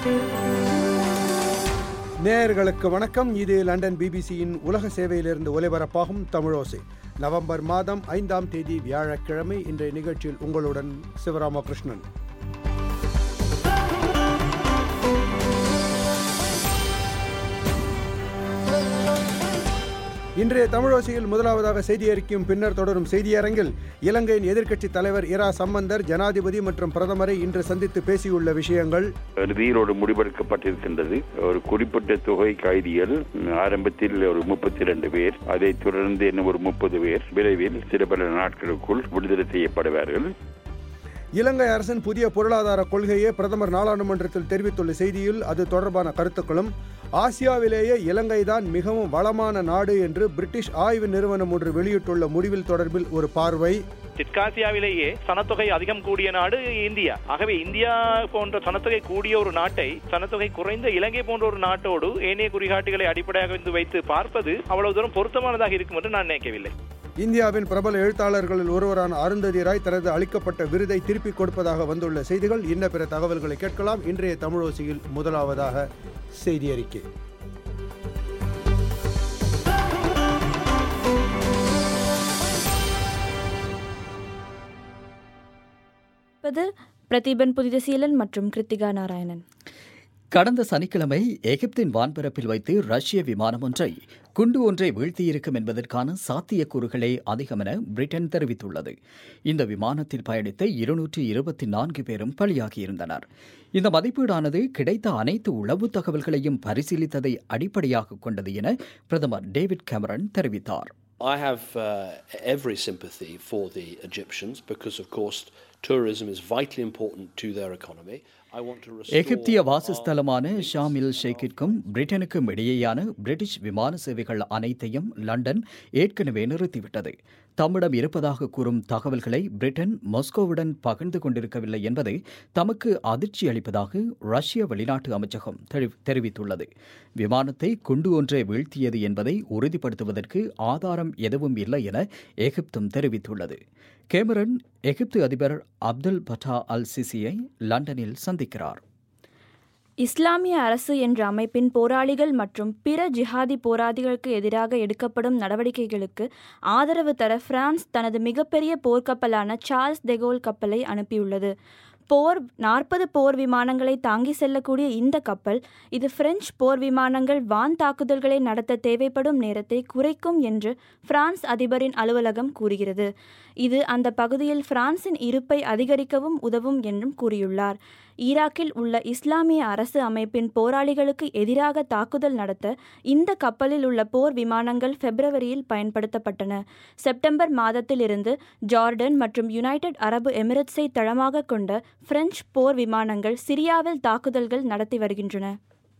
நேயர்களுக்கு வணக்கம் இது லண்டன் பிபிசியின் உலக சேவையிலிருந்து ஒலிபரப்பாகும் தமிழோசை நவம்பர் மாதம் ஐந்தாம் தேதி வியாழக்கிழமை இன்றைய நிகழ்ச்சியில் உங்களுடன் சிவராமகிருஷ்ணன் இன்றைய தமிழோசையில் முதலாவதாக செய்தி அறிக்கையும் பின்னர் தொடரும் செய்தியரங்கில் இலங்கையின் எதிர்க்கட்சித் தலைவர் இரா சம்பந்தர் ஜனாதிபதி மற்றும் பிரதமரை இன்று சந்தித்து பேசியுள்ள விஷயங்கள் இறுதியில் ஒரு முடிவெடுக்கப்பட்டிருக்கின்றது ஒரு குறிப்பிட்ட தொகை கைதிகள் ஆரம்பத்தில் ஒரு முப்பத்தி இரண்டு பேர் அதைத் தொடர்ந்து இன்னும் ஒரு முப்பது பேர் விரைவில் சில பல நாட்களுக்குள் விடுதலை செய்யப்படுவார்கள் இலங்கை அரசின் புதிய பொருளாதார கொள்கையை பிரதமர் நாடாளுமன்றத்தில் தெரிவித்துள்ள செய்தியில் அது தொடர்பான கருத்துக்களும் ஆசியாவிலேயே இலங்கைதான் மிகவும் வளமான நாடு என்று பிரிட்டிஷ் ஆய்வு நிறுவனம் ஒன்று வெளியிட்டுள்ள முடிவில் தொடர்பில் ஒரு பார்வை தெற்காசியாவிலேயே சனத்தொகை அதிகம் கூடிய நாடு இந்தியா ஆகவே இந்தியா போன்ற சனத்தொகை கூடிய ஒரு நாட்டை சனத்தொகை குறைந்த இலங்கை போன்ற ஒரு நாட்டோடு ஏனைய குறிகாட்டிகளை அடிப்படையாக வந்து வைத்து பார்ப்பது அவ்வளவு தூரம் பொருத்தமானதாக இருக்கும் என்று நான் நினைக்கவில்லை இந்தியாவின் பிரபல எழுத்தாளர்களில் ஒருவரான அருந்ததி ராய் தனது அளிக்கப்பட்ட விருதை திருப்பிக் கொடுப்பதாக வந்துள்ள செய்திகள் இன்ன பிற தகவல்களை கேட்கலாம் இன்றைய தமிழோசையில் முதலாவதாக செய்தி அறிக்கை பது பிரதீபன் புதிதசீலன் மற்றும் கிருத்திகா நாராயணன் கடந்த சனிக்கிழமை எகிப்தின் வான்பரப்பில் வைத்து ரஷ்ய விமானம் ஒன்றை குண்டு ஒன்றை வீழ்த்தியிருக்கும் என்பதற்கான சாத்தியக்கூறுகளே அதிகம் என பிரிட்டன் தெரிவித்துள்ளது இந்த விமானத்தில் பயணித்த இருநூற்றி இருபத்தி நான்கு பேரும் பலியாகியிருந்தனர் இந்த மதிப்பீடானது கிடைத்த அனைத்து உளவு தகவல்களையும் பரிசீலித்ததை அடிப்படையாக கொண்டது என பிரதமர் டேவிட் கேமரன் தெரிவித்தார் I have uh, every sympathy for the Egyptians because, of course, tourism is vitally important to their economy. I want to restore எகிப்திய வாசஸ்தலமான ஷாமில் ஷேக்கிற்கும் பிரிட்டனுக்கும் இடையேயான பிரிட்டிஷ் விமான சேவைகள் அனைத்தையும் லண்டன் ஏற்கனவே நிறுத்திவிட்டது தம்மிடம் இருப்பதாக கூறும் தகவல்களை பிரிட்டன் மாஸ்கோவுடன் பகிர்ந்து கொண்டிருக்கவில்லை என்பது தமக்கு அதிர்ச்சி அளிப்பதாக ரஷ்ய வெளிநாட்டு அமைச்சகம் தெரி- தெரிவித்துள்ளது விமானத்தை குண்டு ஒன்றை வீழ்த்தியது என்பதை உறுதிப்படுத்துவதற்கு ஆதாரம் எதுவும் இல்லை என எகிப்தும் தெரிவித்துள்ளது கேமரன் எகிப்து அதிபர் அப்துல் பட்டா அல் சிசியை லண்டனில் சந்திக்கிறார் இஸ்லாமிய அரசு என்ற அமைப்பின் போராளிகள் மற்றும் பிற ஜிஹாதி போராளிகளுக்கு எதிராக எடுக்கப்படும் நடவடிக்கைகளுக்கு ஆதரவு தர பிரான்ஸ் தனது மிகப்பெரிய போர்க்கப்பலான சார்ல்ஸ் தெகோல் கப்பலை அனுப்பியுள்ளது போர் நாற்பது போர் விமானங்களை தாங்கி செல்லக்கூடிய இந்த கப்பல் இது பிரெஞ்சு போர் விமானங்கள் வான் தாக்குதல்களை நடத்த தேவைப்படும் நேரத்தை குறைக்கும் என்று பிரான்ஸ் அதிபரின் அலுவலகம் கூறுகிறது இது அந்த பகுதியில் பிரான்சின் இருப்பை அதிகரிக்கவும் உதவும் என்றும் கூறியுள்ளார் ஈராக்கில் உள்ள இஸ்லாமிய அரசு அமைப்பின் போராளிகளுக்கு எதிராக தாக்குதல் நடத்த இந்த கப்பலில் உள்ள போர் விமானங்கள் பிப்ரவரியில் பயன்படுத்தப்பட்டன செப்டம்பர் மாதத்தில் இருந்து ஜார்டன் மற்றும் யுனைடெட் அரபு எமிரேட்ஸை தளமாக கொண்ட பிரெஞ்சு போர் விமானங்கள் சிரியாவில் தாக்குதல்கள் நடத்தி வருகின்றன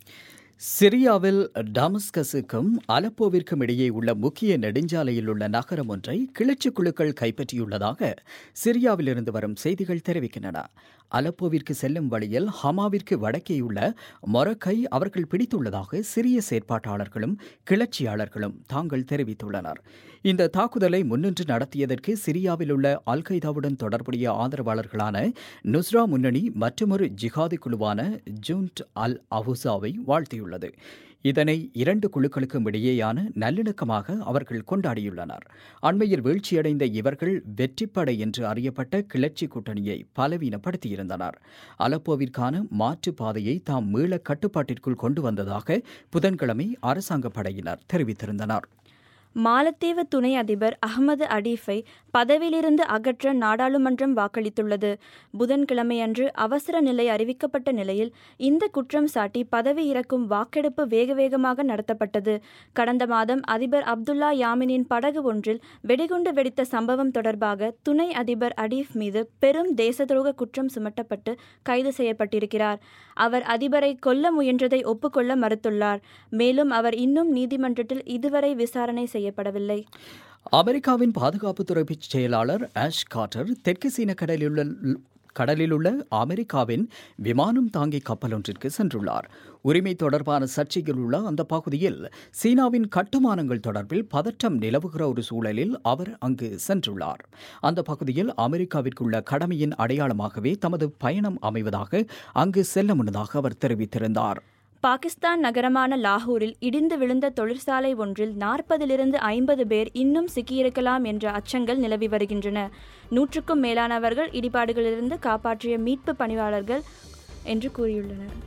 சிரியாவில் டமஸ்கஸுக்கும் அலப்போவிற்கும் இடையே உள்ள முக்கிய நெடுஞ்சாலையில் உள்ள நகரம் ஒன்றை கிளர்ச்சி குழுக்கள் கைப்பற்றியுள்ளதாக சிரியாவிலிருந்து வரும் செய்திகள் தெரிவிக்கின்றன அலப்போவிற்கு செல்லும் வழியில் ஹமாவிற்கு வடக்கேயுள்ள மொரக்கை அவர்கள் பிடித்துள்ளதாக சிரிய செயற்பாட்டாளர்களும் கிளர்ச்சியாளர்களும் தாங்கள் தெரிவித்துள்ளனர் இந்த தாக்குதலை முன்னின்று நடத்தியதற்கு சிரியாவில் உள்ள அல் கைதாவுடன் தொடர்புடைய ஆதரவாளர்களான நுஸ்ரா முன்னணி மற்றொரு ஜிஹாதி குழுவான ஜூன்ட் அல் அவுசாவை வாழ்த்தியுள்ளது இதனை இரண்டு குழுக்களுக்கும் இடையேயான நல்லிணக்கமாக அவர்கள் கொண்டாடியுள்ளனர் அண்மையில் வீழ்ச்சியடைந்த இவர்கள் வெற்றிப்படை என்று அறியப்பட்ட கிளர்ச்சி கூட்டணியை பலவீனப்படுத்தியிருந்தனர் அலப்போவிற்கான மாற்று பாதையை தாம் மீள கட்டுப்பாட்டிற்குள் கொண்டு வந்ததாக புதன்கிழமை அரசாங்க படையினர் தெரிவித்திருந்தனர் மாலத்தீவு துணை அதிபர் அகமது அடீஃபை பதவியிலிருந்து அகற்ற நாடாளுமன்றம் வாக்களித்துள்ளது புதன்கிழமையன்று அவசர நிலை அறிவிக்கப்பட்ட நிலையில் இந்த குற்றம் சாட்டி பதவி இறக்கும் வாக்கெடுப்பு வேக வேகமாக நடத்தப்பட்டது கடந்த மாதம் அதிபர் அப்துல்லா யாமினின் படகு ஒன்றில் வெடிகுண்டு வெடித்த சம்பவம் தொடர்பாக துணை அதிபர் அடீஃப் மீது பெரும் தேசத்துரோக குற்றம் சுமத்தப்பட்டு கைது செய்யப்பட்டிருக்கிறார் அவர் அதிபரை கொல்ல முயன்றதை ஒப்புக்கொள்ள மறுத்துள்ளார் மேலும் அவர் இன்னும் நீதிமன்றத்தில் இதுவரை விசாரணை செய்யப்படவில்லை அமெரிக்காவின் பாதுகாப்புத்துறை செயலாளர் ஆஷ் கார்ட்டர் தெற்கு சீன கடலில் உள்ள கடலில் உள்ள அமெரிக்காவின் விமானம் தாங்கி கப்பல் ஒன்றிற்கு சென்றுள்ளார் உரிமை தொடர்பான சர்ச்சையில் உள்ள அந்த பகுதியில் சீனாவின் கட்டுமானங்கள் தொடர்பில் பதற்றம் நிலவுகிற ஒரு சூழலில் அவர் அங்கு சென்றுள்ளார் அந்த பகுதியில் அமெரிக்காவிற்குள்ள கடமையின் அடையாளமாகவே தமது பயணம் அமைவதாக அங்கு செல்ல முன்னதாக அவர் தெரிவித்திருந்தார் பாகிஸ்தான் நகரமான லாகூரில் இடிந்து விழுந்த தொழிற்சாலை ஒன்றில் நாற்பதிலிருந்து ஐம்பது பேர் இன்னும் சிக்கியிருக்கலாம் என்ற அச்சங்கள் நிலவி வருகின்றன நூற்றுக்கும் மேலானவர்கள் இடிபாடுகளிலிருந்து காப்பாற்றிய மீட்பு பணியாளர்கள் என்று கூறியுள்ளனர்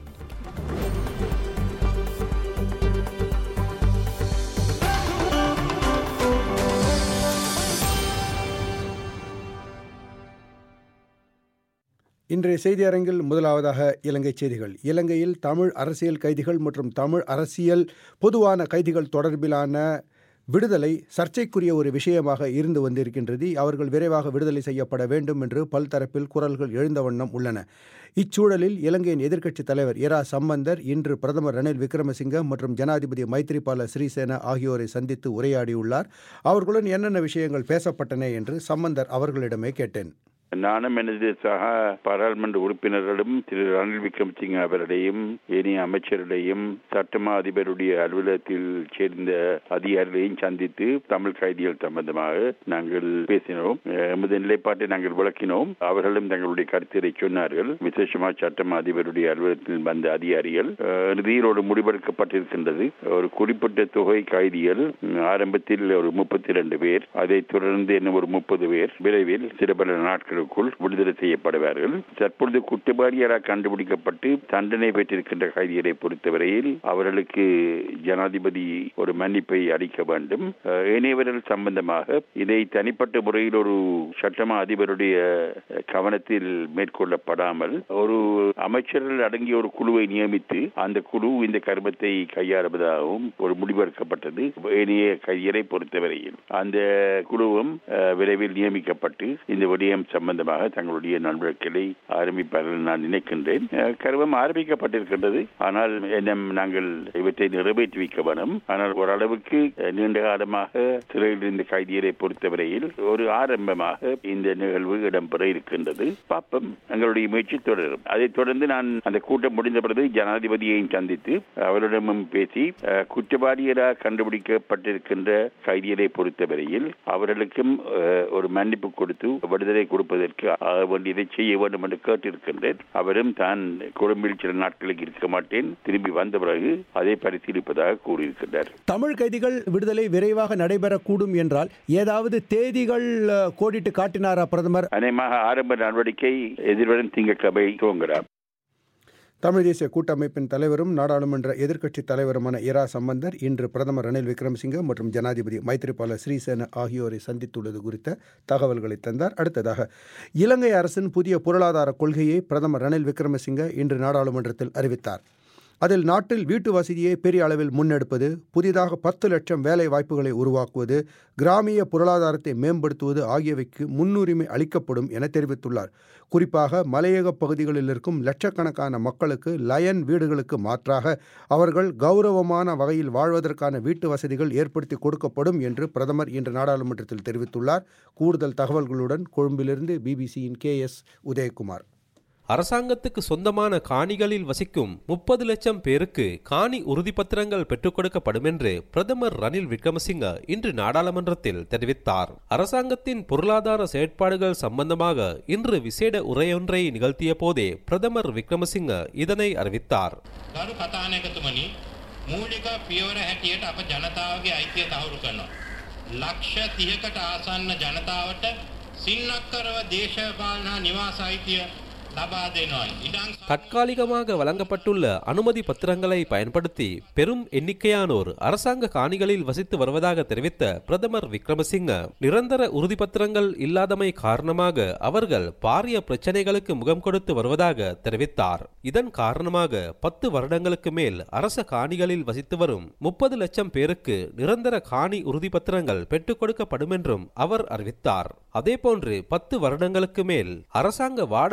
இன்றைய செய்தி அரங்கில் முதலாவதாக இலங்கை செய்திகள் இலங்கையில் தமிழ் அரசியல் கைதிகள் மற்றும் தமிழ் அரசியல் பொதுவான கைதிகள் தொடர்பிலான விடுதலை சர்ச்சைக்குரிய ஒரு விஷயமாக இருந்து வந்திருக்கின்றது அவர்கள் விரைவாக விடுதலை செய்யப்பட வேண்டும் என்று பல்தரப்பில் குரல்கள் எழுந்த வண்ணம் உள்ளன இச்சூழலில் இலங்கையின் எதிர்க்கட்சித் தலைவர் இரா சம்பந்தர் இன்று பிரதமர் ரணில் விக்ரமசிங்க மற்றும் ஜனாதிபதி மைத்ரிபால சிறிசேனா ஆகியோரை சந்தித்து உரையாடியுள்ளார் அவர்களுடன் என்னென்ன விஷயங்கள் பேசப்பட்டன என்று சம்பந்தர் அவர்களிடமே கேட்டேன் நானும் எனது சக பாராளுமன்ற உறுப்பினர்களும் திரு ரணில் விக்ரமசிங்க அவர்களையும் ஏனைய அமைச்சர்களையும் சட்டமா அதிபருடைய அலுவலகத்தில் சேர்ந்த அதிகாரிகளையும் சந்தித்து தமிழ் கைதிகள் சம்பந்தமாக நாங்கள் பேசினோம் எமது நிலைப்பாட்டை நாங்கள் விளக்கினோம் அவர்களும் தங்களுடைய கருத்துரை சொன்னார்கள் விசேஷமா சட்டமா அதிபருடைய அலுவலகத்தில் வந்த அதிகாரிகள் இறுதியில் ஒரு முடிவெடுக்கப்பட்டிருக்கின்றது ஒரு குறிப்பிட்ட தொகை கைதிகள் ஆரம்பத்தில் ஒரு முப்பத்தி இரண்டு பேர் அதைத் தொடர்ந்து இன்னும் ஒரு முப்பது பேர் விரைவில் சில பல நாட்கள் நாட்களுக்குள் விடுதலை செய்யப்படுவார்கள் தற்பொழுது குற்றவாளியராக கண்டுபிடிக்கப்பட்டு தண்டனை பெற்றிருக்கின்ற கைதிகளை பொறுத்தவரையில் அவர்களுக்கு ஜனாதிபதி ஒரு மன்னிப்பை அளிக்க வேண்டும் ஏனையவர்கள் சம்பந்தமாக இதை தனிப்பட்ட முறையில் ஒரு சட்டமா அதிபருடைய கவனத்தில் மேற்கொள்ளப்படாமல் ஒரு அமைச்சர்கள் அடங்கிய ஒரு குழுவை நியமித்து அந்த குழு இந்த கர்மத்தை கையாளுவதாகவும் ஒரு முடிவெடுக்கப்பட்டது ஏனைய கையரை பொறுத்தவரையில் அந்த குழுவும் விரைவில் நியமிக்கப்பட்டு இந்த விடயம் சம்பந்தமாக தங்களுடைய நடவடிக்கைகளை ஆரம்பிப்பார்கள் நான் நினைக்கின்றேன் கருவம் ஆரம்பிக்கப்பட்டிருக்கின்றது ஆனால் நாங்கள் இவற்றை நிறைவேற்றி வைக்க வேணும் ஆனால் ஓரளவுக்கு நீண்ட காலமாக சிறையில் இருந்த கைதியரை பொறுத்தவரையில் ஒரு ஆரம்பமாக இந்த நிகழ்வு இடம்பெற இருக்கின்றது பாப்பம் எங்களுடைய முயற்சி தொடரும் அதைத் தொடர்ந்து நான் அந்த கூட்டம் முடிந்த பிறகு ஜனாதிபதியையும் சந்தித்து அவரிடமும் பேசி குற்றவாளியராக கண்டுபிடிக்கப்பட்டிருக்கின்ற கைதியரை பொறுத்தவரையில் அவர்களுக்கும் ஒரு மன்னிப்பு கொடுத்து விடுதலை கொடுப்பதற்கு ஆக வேண்டியதை செய்ய வேண்டும் என்று கேட்டிருக்கின்றேன் அவரும் தான் கொழும்பில் சில நாட்களுக்கு இருக்க மாட்டேன் திரும்பி வந்த பிறகு அதை பரிசீலிப்பதாக கூறியிருக்கின்றார் தமிழ் கைதிகள் விடுதலை விரைவாக நடைபெறக்கூடும் என்றால் ஏதாவது தேதிகள் கோடிட்டு காட்டினாரா பிரதமர் அநேகமாக ஆரம்ப நடவடிக்கை எதிர்வரும் திங்கட்கிழமை துவங்குகிறார் தமிழ் தேசிய கூட்டமைப்பின் தலைவரும் நாடாளுமன்ற எதிர்க்கட்சித் தலைவருமான இரா சம்பந்தர் இன்று பிரதமர் ரணில் விக்ரமசிங்க மற்றும் ஜனாதிபதி மைத்ரிபால ஸ்ரீசேன ஆகியோரை சந்தித்துள்ளது குறித்த தகவல்களை தந்தார் அடுத்ததாக இலங்கை அரசின் புதிய பொருளாதார கொள்கையை பிரதமர் ரணில் விக்ரமசிங்க இன்று நாடாளுமன்றத்தில் அறிவித்தார் அதில் நாட்டில் வீட்டு வசதியை பெரிய அளவில் முன்னெடுப்பது புதிதாக பத்து லட்சம் வேலை வாய்ப்புகளை உருவாக்குவது கிராமிய பொருளாதாரத்தை மேம்படுத்துவது ஆகியவைக்கு முன்னுரிமை அளிக்கப்படும் என தெரிவித்துள்ளார் குறிப்பாக மலையக பகுதிகளில் இருக்கும் லட்சக்கணக்கான மக்களுக்கு லயன் வீடுகளுக்கு மாற்றாக அவர்கள் கௌரவமான வகையில் வாழ்வதற்கான வீட்டு வசதிகள் ஏற்படுத்தி கொடுக்கப்படும் என்று பிரதமர் இன்று நாடாளுமன்றத்தில் தெரிவித்துள்ளார் கூடுதல் தகவல்களுடன் கொழும்பிலிருந்து பிபிசியின் கே எஸ் உதயகுமார் அரசாங்கத்துக்கு சொந்தமான காணிகளில் வசிக்கும் முப்பது லட்சம் பேருக்கு காணி உறுதிப்பத்திரங்கள் பெற்றுக் கொடுக்கப்படும் என்று பிரதமர் ரணில் விக்ரமசிங்க இன்று நாடாளுமன்றத்தில் தெரிவித்தார் அரசாங்கத்தின் பொருளாதார செயற்பாடுகள் சம்பந்தமாக இன்று விசேட உரையொன்றை நிகழ்த்திய போதே பிரதமர் விக்ரமசிங்க இதனை அறிவித்தார் ගරු කතානකතුමනි මූලික පියවර හැටියට අප ජනතාවගේ අයිතිය තහවුරු කරනවා. ලක්ෂ 30කට ආසන්න ජනතාවට සින්නක්කරව දේශපාලන හා නිවාස අයිතිය ලබා දෙනවා. ඉඩම් தற்காலிகமாக வழங்கப்பட்டுள்ள அனுமதி பத்திரங்களை பயன்படுத்தி பெரும் எண்ணிக்கையானோர் அரசாங்க காணிகளில் வசித்து வருவதாக தெரிவித்த பிரதமர் விக்ரமசிங்க நிரந்தர உறுதிப்பத்திரங்கள் இல்லாதமை காரணமாக அவர்கள் பாரிய பிரச்சனைகளுக்கு முகம் கொடுத்து வருவதாக தெரிவித்தார் இதன் காரணமாக பத்து வருடங்களுக்கு மேல் அரச காணிகளில் வசித்து வரும் முப்பது லட்சம் பேருக்கு நிரந்தர காணி உறுதிப்பத்திரங்கள் பெற்றுக் கொடுக்கப்படும் என்றும் அவர் அறிவித்தார் அதேபோன்று பத்து வருடங்களுக்கு மேல் அரசாங்க வாடகை வீடு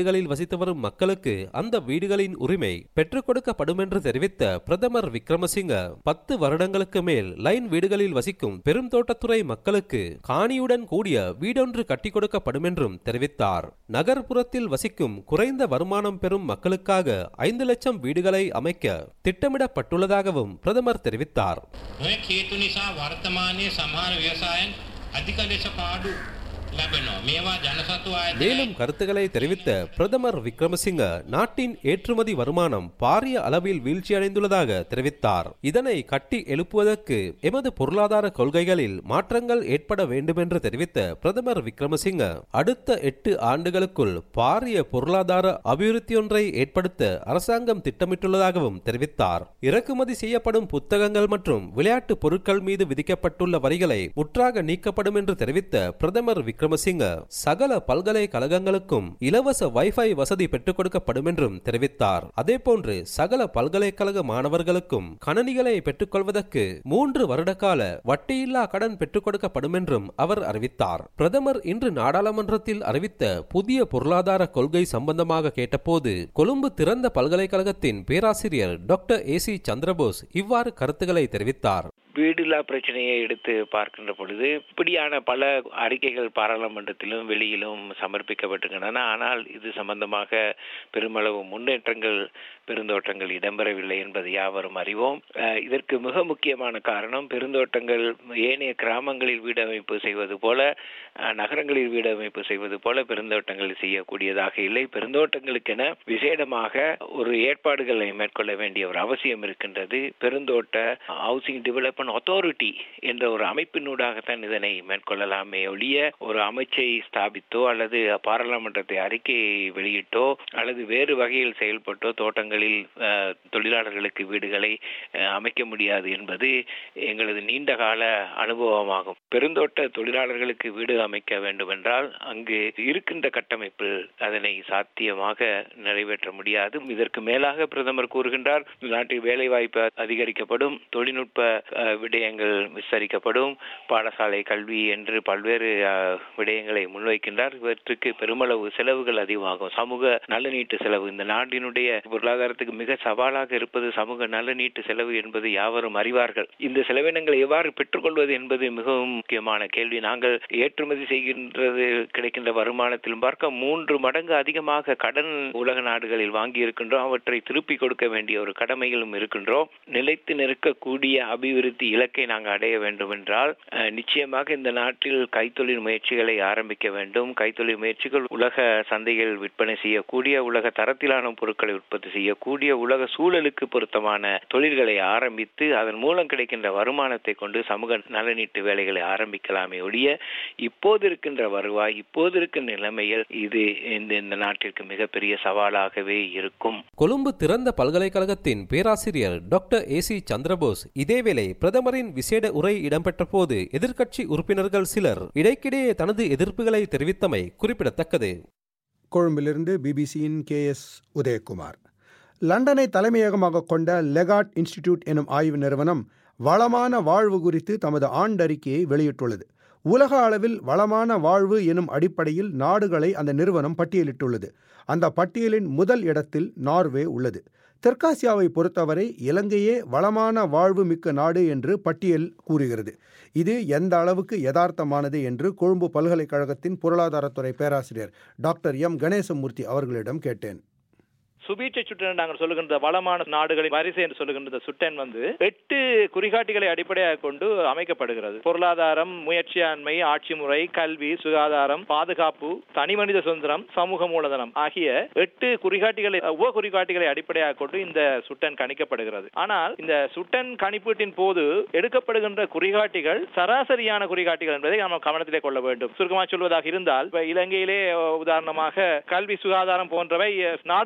வீடுகளில் வசித்து வரும் மக்களுக்கு அந்த வீடுகளின் உரிமை பெற்றுக் கொடுக்கப்படும் என்று தெரிவித்த பிரதமர் விக்ரமசிங்க பத்து வருடங்களுக்கு மேல் லைன் வீடுகளில் வசிக்கும் பெருந்தோட்டத்துறை மக்களுக்கு காணியுடன் கூடிய வீடொன்று கட்டிக் கொடுக்கப்படும் என்றும் தெரிவித்தார் நகர்ப்புறத்தில் வசிக்கும் குறைந்த வருமானம் பெறும் மக்களுக்காக ஐந்து லட்சம் வீடுகளை அமைக்க திட்டமிடப்பட்டுள்ளதாகவும் பிரதமர் தெரிவித்தார் ඔය හේතු නිසා වර්තමානයේ සමහර ව්‍යවසායන් අධික ලෙස පාඩු ලැබෙනවා. මේවා ජනසතු ආයතනය மேலும் கருத்துக்களை தெரிவித்த பிரதமர் விக்ரமசிங்க நாட்டின் ஏற்றுமதி வருமானம் பாரிய அளவில் வீழ்ச்சியடைந்துள்ளதாக தெரிவித்தார் இதனை கட்டி எழுப்புவதற்கு எமது பொருளாதார கொள்கைகளில் மாற்றங்கள் ஏற்பட வேண்டும் என்று தெரிவித்த பிரதமர் விக்ரமசிங்க அடுத்த எட்டு ஆண்டுகளுக்குள் பாரிய பொருளாதார அபிவிருத்தியொன்றை ஏற்படுத்த அரசாங்கம் திட்டமிட்டுள்ளதாகவும் தெரிவித்தார் இறக்குமதி செய்யப்படும் புத்தகங்கள் மற்றும் விளையாட்டு பொருட்கள் மீது விதிக்கப்பட்டுள்ள வரிகளை முற்றாக நீக்கப்படும் என்று தெரிவித்த பிரதமர் விக்ரமசிங்க சகல பல்கலைக்கழகங்களுக்கும் இலவச வைஃபை வசதி பெற்றுக் கொடுக்கப்படும் என்றும் தெரிவித்தார் அதேபோன்று சகல பல்கலைக்கழக மாணவர்களுக்கும் கணனிகளை பெற்றுக்கொள்வதற்கு மூன்று வருடகால வட்டியில்லா கடன் பெற்றுக் கொடுக்கப்படும் என்றும் அவர் அறிவித்தார் பிரதமர் இன்று நாடாளுமன்றத்தில் அறிவித்த புதிய பொருளாதார கொள்கை சம்பந்தமாக கேட்டபோது கொழும்பு திறந்த பல்கலைக்கழகத்தின் பேராசிரியர் டாக்டர் ஏ சி சந்திரபோஸ் இவ்வாறு கருத்துக்களை தெரிவித்தார் வீடில்லா பிரச்சனையை எடுத்து பார்க்கின்ற பொழுது இப்படியான பல அறிக்கைகள் பாராளுமன்றத்திலும் வெளியிலும் சமர்ப்பிக்கப்பட்டிருக்கின்றன ஆனால் இது சம்பந்தமாக பெருமளவு முன்னேற்றங்கள் பெருந்தோட்டங்கள் இடம்பெறவில்லை என்பதை யாவரும் அறிவோம் அஹ், இதற்கு மிக முக்கியமான காரணம் பெருந்தோட்டங்கள் ஏனைய கிராமங்களில் வீடமைப்பு செய்வது போல அஹ், நகரங்களில் வீடமைப்பு செய்வது போல பெருந்தோட்டங்கள் செய்யக்கூடியதாக இல்லை பெருந்தோட்டங்களுக்கென விசேடமாக ஒரு ஏற்பாடுகளை மேற்கொள்ள வேண்டிய ஒரு அவசியம் இருக்கின்றது பெருந்தோட்ட ஹவுசிங் டெவலப்மெண்ட் அத்தாரிட்டி என்ற ஒரு அமைப்பினூடாகத்தான் இதனை மேற்கொள்ளலாமே ஒழிய ஒரு அமைச்சை ஸ்தாபித்தோ அல்லது பாராளுமன்றத்தை அறிக்கையை வெளியிட்டோ அல்லது வேறு வகையில் செயல்பட்டோ தோட்டங்களில் அஹ், தொழிலாளர்களுக்கு வீடுகளை அஹ், அமைக்க முடியாது என்பது எங்களது நீண்டகால அனுபவமாகும் பெருந்தோட்ட தொழிலாளர்களுக்கு வீடு அமைக்க வேண்டுமென்றால் அங்கு இருக்கின்ற கட்டமைப்பு அதனை சாத்தியமாக நிறைவேற்ற முடியாது இதற்கு மேலாக பிரதமர் கூறுகின்றார் நாட்டில் வேலை வாய்ப்பு அதிகரிக்கப்படும் தொழில்நுட்ப அஹ், விடயங்கள் விஸ்தரிக்கப்படும் பாடசாலை கல்வி என்று பல்வேறு அஹ், விடயங்களை முன்வைக்கின்றார் இவற்றுக்கு பெருமளவு செலவுகள் அதிகமாகும் சமூக நலனீட்டு செலவு இந்த நாட்டினுடைய பொருளாதாரத்துக்கு மிக சவாலாக இருப்பது சமூக நலனீட்டு செலவு என்பது யாவரும் அறிவார்கள் இந்த செலவினங்களை எவ்வாறு பெற்றுக்கொள்வது என்பது மிகவும் முக்கியமான கேள்வி நாங்கள் ஏற்றுமதி செய்கின்றது கிடைக்கின்ற வருமானத்திலும் பார்க்க மூன்று மடங்கு அதிகமாக கடன் உலக நாடுகளில் வாங்கி இருக்கின்றோம் அவற்றை திருப்பி கொடுக்க வேண்டிய ஒரு கடமையிலும் இருக்கின்றோம் நிலைத்து நிற்கக்கூடிய அபிவிருத்தி இலக்கை நாங்கள் அடைய வேண்டும் என்றால் அஹ், நிச்சயமாக இந்த நாட்டில் கைத்தொழில் முயற்சிகளை ஆரம்பிக்க வேண்டும் கைத்தொழில் முயற்சிகள் உலக சந்தையில் விற்பனை செய்யக்கூடிய உலக தரத்திலான பொருட்களை உற்பத்தி செய்யக்கூடிய உலக சூழலுக்கு பொருத்தமான தொழில்களை ஆரம்பித்து அதன் மூலம் கிடைக்கின்ற வருமானத்தை கொண்டு சமூக நலனீட்டு வேலைகளை ஆரம்பிக்கலாமே ஒழிய இப்போது இருக்கின்ற வருவாய் இப்போது இருக்கின்ற நிலைமையில் இது இந்த இந்த நாட்டிற்கு மிகப்பெரிய சவாலாகவே இருக்கும் கொழும்பு திறந்த பல்கலைக்கழகத்தின் பேராசிரியர் டாக்டர் ஏ சி சந்திரபோஸ் இதேவேளை பிரதமரின் விசேட உரை இடம்பெற்ற போது எதிர்க்கட்சி உறுப்பினர்கள் சிலர் இடைக்கிடையே தனது எதிர்ப்புகளை தெரிவித்தமை குறிப்பிடத்தக்கது கொழும்பிலிருந்து பிபிசியின் கே எஸ் உதயகுமார் லண்டனை தலைமையகமாக கொண்ட லெகாட் இன்ஸ்டிடியூட் எனும் ஆய்வு நிறுவனம் வளமான வாழ்வு குறித்து தமது ஆண்டறிக்கையை வெளியிட்டுள்ளது உலக அளவில் வளமான வாழ்வு எனும் அடிப்படையில் நாடுகளை அந்த நிறுவனம் பட்டியலிட்டுள்ளது அந்த பட்டியலின் முதல் இடத்தில் நார்வே உள்ளது தெற்காசியாவை பொறுத்தவரை இலங்கையே வளமான வாழ்வு மிக்க நாடு என்று பட்டியல் கூறுகிறது இது எந்த அளவுக்கு யதார்த்தமானது என்று கொழும்பு பல்கலைக்கழகத்தின் பொருளாதாரத்துறை பேராசிரியர் டாக்டர் எம் கணேசமூர்த்தி அவர்களிடம் கேட்டேன் சுபீட்சை சுட்டன் நாங்கள் சொல்லுகின்ற வளமான நாடுகளின் வரிசை என்று சொல்லுகின்ற இந்த சுட்டன் வந்து எட்டு குறிகாட்டிகளை அடிப்படையாக கொண்டு அமைக்கப்படுகிறது பொருளாதாரம் முயற்சியாண்மை ஆட்சி முறை கல்வி சுகாதாரம் பாதுகாப்பு தனி மனித சுதந்திரம் சமூக மூலதனம் ஆகிய எட்டு குறிகாட்டிகளை உப குறிகாட்டிகளை அடிப்படையாக கொண்டு இந்த சுட்டன் கணிக்கப்படுகிறது ஆனால் இந்த சுட்டன் கணிப்பீட்டின் போது எடுக்கப்படுகின்ற குறிகாட்டிகள் சராசரியான குறிகாட்டிகள் என்பதை நாம் கவனத்திலே கொள்ள வேண்டும் சுருக்கமாக சொல்வதாக இருந்தால் இப்ப இலங்கையிலே அஹ், உதாரணமாக கல்வி சுகாதாரம் போன்றவை அஹ், நாடளாவிய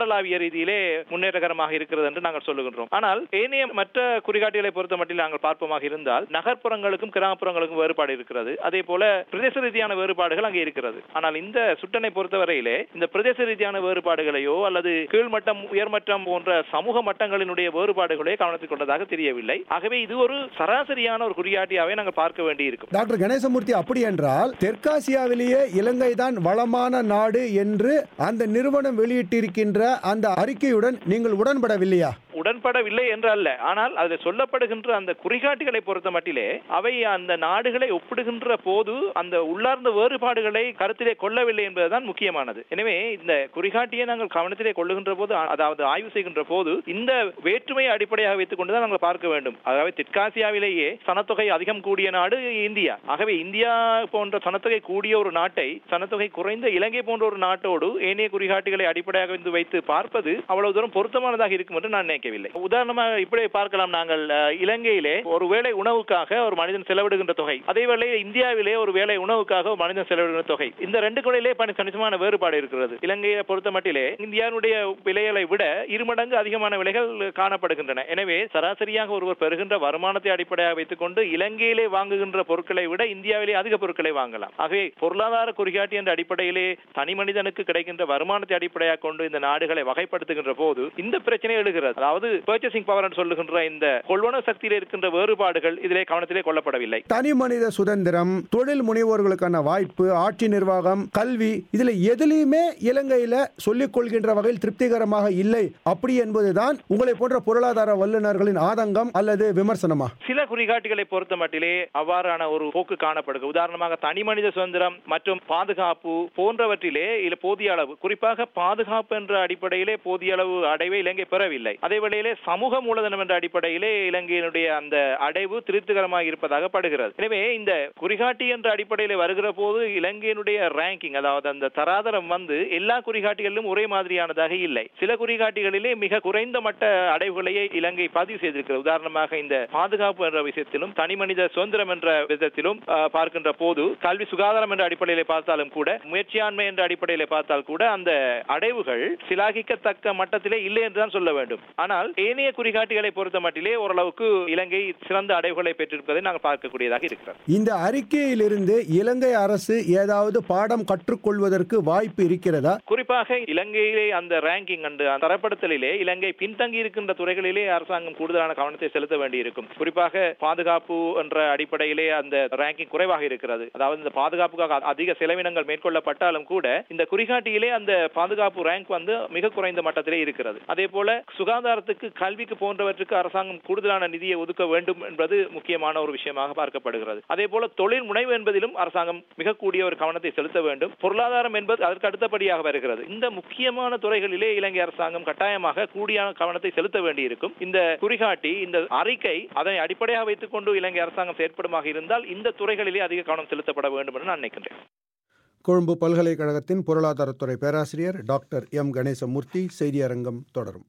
ரீதியிலே முன்னேற்றகரமாக இருக்கிறது என்று நாங்கள் சொல்லுகின்றோம் ஆனால் ஏனைய மற்ற குறிகாட்டிகளை பொறுத்த மட்டில் நாங்கள் பார்ப்போமாக இருந்தால் நகர்ப்புறங்களுக்கும் கிராமப்புறங்களுக்கும் வேறுபாடு இருக்கிறது அதே போல பிரதேச ரீதியான வேறுபாடுகள் அங்கே இருக்கிறது ஆனால் இந்த சுட்டனை பொறுத்தவரையிலே இந்த பிரதேச ரீதியான வேறுபாடுகளையோ அல்லது கீழ்மட்டம் உயர்மட்டம் போன்ற சமூக மட்டங்களினுடைய வேறுபாடுகளே கவனத்தில் கொண்டதாக தெரியவில்லை ஆகவே இது ஒரு சராசரியான ஒரு குறிகாட்டியாவே நாங்கள் பார்க்க வேண்டி இருக்கும் டாக்டர் கணேசமூர்த்தி அப்படி என்றால் தெற்காசியாவிலேயே இலங்கை தான் வளமான நாடு என்று அந்த நிறுவனம் வெளியிட்டிருக்கின்ற அந்த அறிக்கையுடன் நீங்கள் உடன்படவில்லையா உடன்படவில்லை என்று அல்ல ஆனால் அதில் சொல்லப்படுகின்ற அந்த குறிகாட்டிகளை பொறுத்த மட்டிலே அவை அந்த நாடுகளை ஒப்பிடுகின்ற போது அந்த உள்ளார்ந்த வேறுபாடுகளை கருத்திலே கொள்ளவில்லை என்பதுதான் முக்கியமானது எனவே இந்த குறிகாட்டியை நாங்கள் கவனத்திலே கொள்ளுகின்ற போது அதாவது ஆய்வு செய்கின்ற போது இந்த வேற்றுமையை அடிப்படையாக வைத்துக் கொண்டுதான் நாங்கள் பார்க்க வேண்டும் அதாவது தெற்காசியாவிலேயே சனத்தொகை அதிகம் கூடிய நாடு இந்தியா ஆகவே இந்தியா போன்ற சனத்தொகை கூடிய ஒரு நாட்டை சனத்தொகை குறைந்த இலங்கை போன்ற ஒரு நாட்டோடு ஏனைய குறிகாட்டிகளை அடிப்படையாக வைத்து வைத்து பார்ப்பது அவ்வளவு தூரம் பொருத்தமானதாக இருக்கும் என்று நான் நினைக்கவில்லை உதாரணமாக இப்படி பார்க்கலாம் நாங்கள் அஹ், இலங்கையிலே ஒரு வேளை உணவுக்காக ஒரு மனிதன் செலவிடுகின்ற தொகை அதே வேளை இந்தியாவிலே ஒரு வேளை உணவுக்காக ஒரு மனிதன் செலவிடுகின்ற தொகை இந்த ரெண்டு குறையிலே பணி கணிசமான வேறுபாடு இருக்கிறது இலங்கையை பொறுத்த மட்டிலே இந்தியாவுடைய விலைகளை விட இருமடங்கு அதிகமான விலைகள் காணப்படுகின்றன எனவே சராசரியாக ஒருவர் பெறுகின்ற வருமானத்தை அடிப்படையாக வைத்துக் கொண்டு இலங்கையிலே வாங்குகின்ற பொருட்களை விட இந்தியாவிலே அதிக பொருட்களை வாங்கலாம் ஆகவே பொருளாதார குறிகாட்டி என்ற அடிப்படையிலே தனி மனிதனுக்கு கிடைக்கின்ற வருமானத்தை அடிப்படையாக கொண்டு இந்த நாடுகளை வகைப்படுத்துகின்ற போது இந்த பிரச்சனை எழுகிறது அதாவது பர்ச்சேசிங் பவர் என்று சொல்லுகின்ற இந்த கொள்வன சக்தியில் இருக்கின்ற வேறுபாடுகள் இதிலே கவனத்திலே கொள்ளப்படவில்லை தனி மனித சுதந்திரம் தொழில் முனைவோர்களுக்கான வாய்ப்பு ஆட்சி நிர்வாகம் கல்வி இதுல எதுலையுமே இலங்கையில சொல்லிக் கொள்கின்ற வகையில் திருப்திகரமாக இல்லை அப்படி என்பதுதான் உங்களை போன்ற பொருளாதார வல்லுநர்களின் ஆதங்கம் அல்லது விமர்சனமா சில குறிகாட்டிகளை பொறுத்த மட்டிலே அவ்வாறான ஒரு போக்கு காணப்படுகிறது உதாரணமாக தனி மனித சுதந்திரம் மற்றும் பாதுகாப்பு போன்றவற்றிலே இல்ல போதிய அளவு குறிப்பாக பாதுகாப்பு என்ற அடிப்படையிலே போதிய அளவு அடைவை இலங்கை பெறவில்லை அதே வேளையிலே சமூக மூலதனம் என்ற அடிப்படையிலே இலங்கையினுடைய அந்த அடைவு திருப்திகரமாக இருப்பதாக படுகிறது எனவே இந்த குறிகாட்டி என்ற அடிப்படையில் வருகிற போது இலங்கையினுடைய ரேங்கிங் அதாவது அந்த தராதரம் வந்து எல்லா குறிகாட்டிகளிலும் ஒரே மாதிரியானதாக இல்லை சில குறிகாட்டிகளிலே மிக குறைந்த மட்ட அடைவுகளையே இலங்கை பதிவு செய்திருக்கிறது உதாரணமாக இந்த பாதுகாப்பு என்ற விஷயத்திலும் தனிமனித சுதந்திரம் என்ற விதத்திலும் அஹ், பார்க்கின்ற போது கல்வி சுகாதாரம் என்ற அடிப்படையில் பார்த்தாலும் கூட முயற்சியாண்மை என்ற அடிப்படையில் பார்த்தால் கூட அந்த அடைவுகள் சிலாகிக்கத்தக்க மட்டத்திலே இல்லை என்றுதான் சொல்ல வேண்டும் ஆனால் ஏனைய குறிகாட்டிகளை பொறுத்த மட்டிலே ஓரளவுக்கு இலங்கை சிறந்த அடைவுகளை பெற்றிருப்பதை நாங்கள் பார்க்கக்கூடியதாக இருக்கிறது இந்த அறிக்கையிலிருந்து இலங்கை அரசு ஏதாவது பாடம் கற்றுக்கொள்வதற்கு வாய்ப்பு இருக்கிறதா குறிப்பாக இலங்கையிலே அந்த ரேங்கிங் அந்த தரப்படுத்தலிலே இலங்கை பின்தங்கி இருக்கின்ற துறைகளிலே அரசாங்கம் கூடுதலான கவனத்தை செலுத்த வேண்டியிருக்கும் குறிப்பாக பாதுகாப்பு என்ற அடிப்படையிலே அந்த ரேங்கிங் குறைவாக இருக்கிறது அதாவது இந்த பாதுகாப்புக்காக அதிக செலவினங்கள் மேற்கொள்ளப்பட்டாலும் கூட இந்த குறிகாட்டியிலே அந்த பாதுகாப்பு ரேங்க் வந்து மிக குறைந்த மட்டத்திலே இருக்கிறது அதே போல சுகாதாரத்துக்கு கல்விக்கு போன்றவற்றுக்கு அரசாங்கம் கூடுதலான நிதியை ஒதுக்க வேண்டும் என்பது முக்கியமான ஒரு விஷயமாக பார்க்கப்படுகிறது அதே போல தொழில் முனைவு என்பதிலும் அரசாங்கம் மிக கூடிய ஒரு கவனத்தை செலுத்த வேண்டும் பொருளாதாரம் என்பது அதற்கு அடுத்தபடியாக வருகிறது இந்த முக்கியமான துறைகளிலே இலங்கை அரசாங்கம் கட்டாயமாக கூடிய கவனத்தை செலுத்த வேண்டியிருக்கும் இந்த குறிகாட்டி இந்த அறிக்கை அதனை அடிப்படையாக வைத்துக் கொண்டு இலங்கை அரசாங்கம் செயற்படுமாக இருந்தால் இந்த துறைகளிலே அதிக கவனம் செலுத்தப்பட வேண்டும் என்று நான் நினைக்கின்றேன் கொழும்பு பல்கலைக்கழகத்தின் பொருளாதாரத்துறை பேராசிரியர் டாக்டர் எம் கணேசமூர்த்தி செய்தியரங்கம் தொடரும்